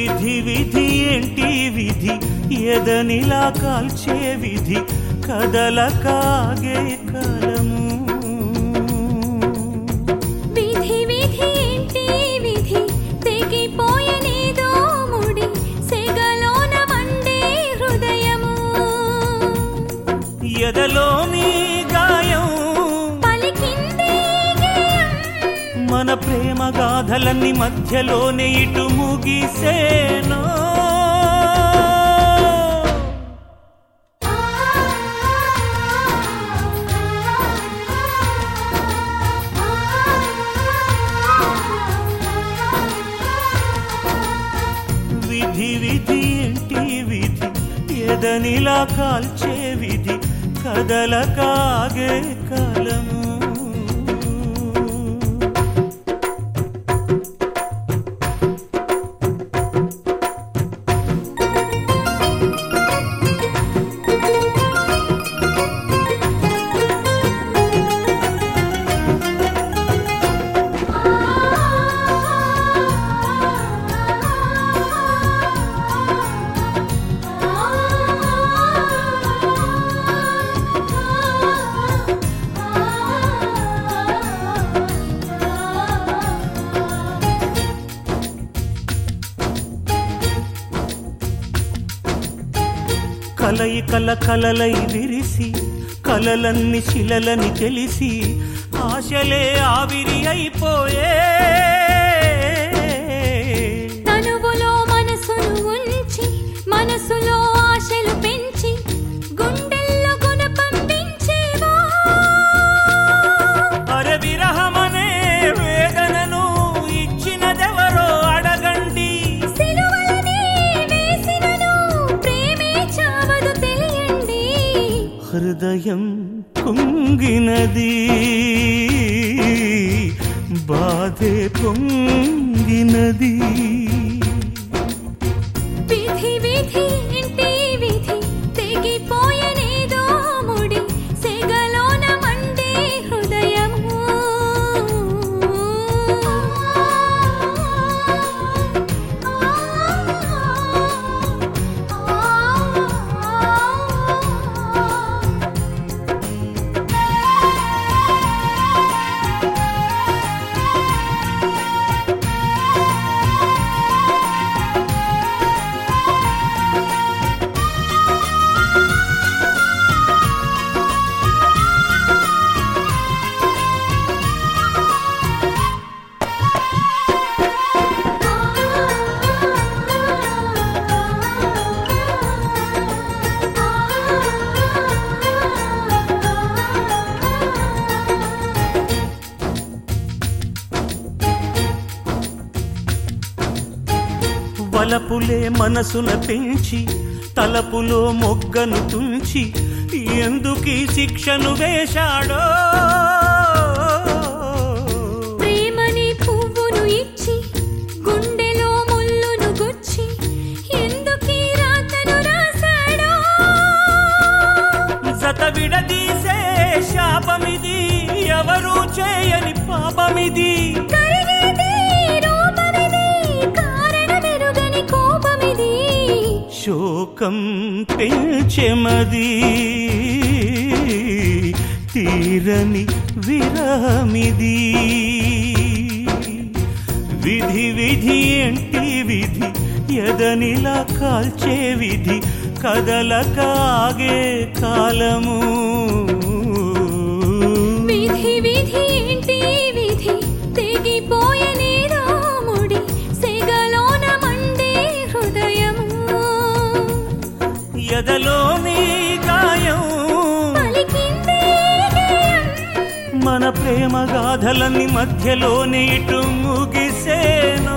విధి విధి ఏంటి విధి ఎదనిలా కాల్చే విధి కదలకాగే కాలము విధి విధి ఏంటి విధి తెగిపోయనేదో ముడి సెగలోన మండే హృదయము ఎదలోని గాయం పలికిందే గేయం మన ప్రేమ గాథలన్నీ మధ్యలోనే ఇటు ముగిసేనో విధి విధి ఏంటి విధి ఎదనిలా కాల్చే విధి కదలకాగే కాలము కలయికల కలలై విరిసి కలలన్ని శిలలని తెలిసి ఆశలే ఆవిరి అయిపోయే తనువులో మనసును ఉంచి మనసులో ఆశలు పెంచి గుండెల్లో గుణ పంపించేవా అరే విరహమనే వేదనను ఇచ్చినదెవరో అడగండి సిలువలనే వేసినను ప్రేమే చావదు తెలియండి హృదయం కుంగినది బాధే పొంగినది విధి విధి ఇంటి విధి తెగిపోయనేదో ముడి సెగలోన మండే హృదయము వలపులే మనసున పెంచి తలపులో మొగ్గను తుంచి ఎందుకీ శిక్షను వేశాడో ప్రేమని పువ్వును ఇచ్చి గుండెలో ముల్లును గుచ్చి ఎందుకీ రాతను రాశాడో జత విడదీసే శాపమిది ఎవరు చేయని పాపమిది కరిగేది రూపమిది కారణమెరుగని కోపమిది శోకం పెంచెమది తీరని విరమిది విధి విధి ఏంటి విధి ఎదనిలా కాల్చే విధి కదలకాగే కాలము విధి విధి ఏంటి విధి తెగిపోయనేదో ముడి సెగలోన మండే హృదయము ఎదలోని గాయం పలికిందే గేయం మన ప్రేమ గాథలన్నీ మధ్యలోనే ఇటు ముగిసేను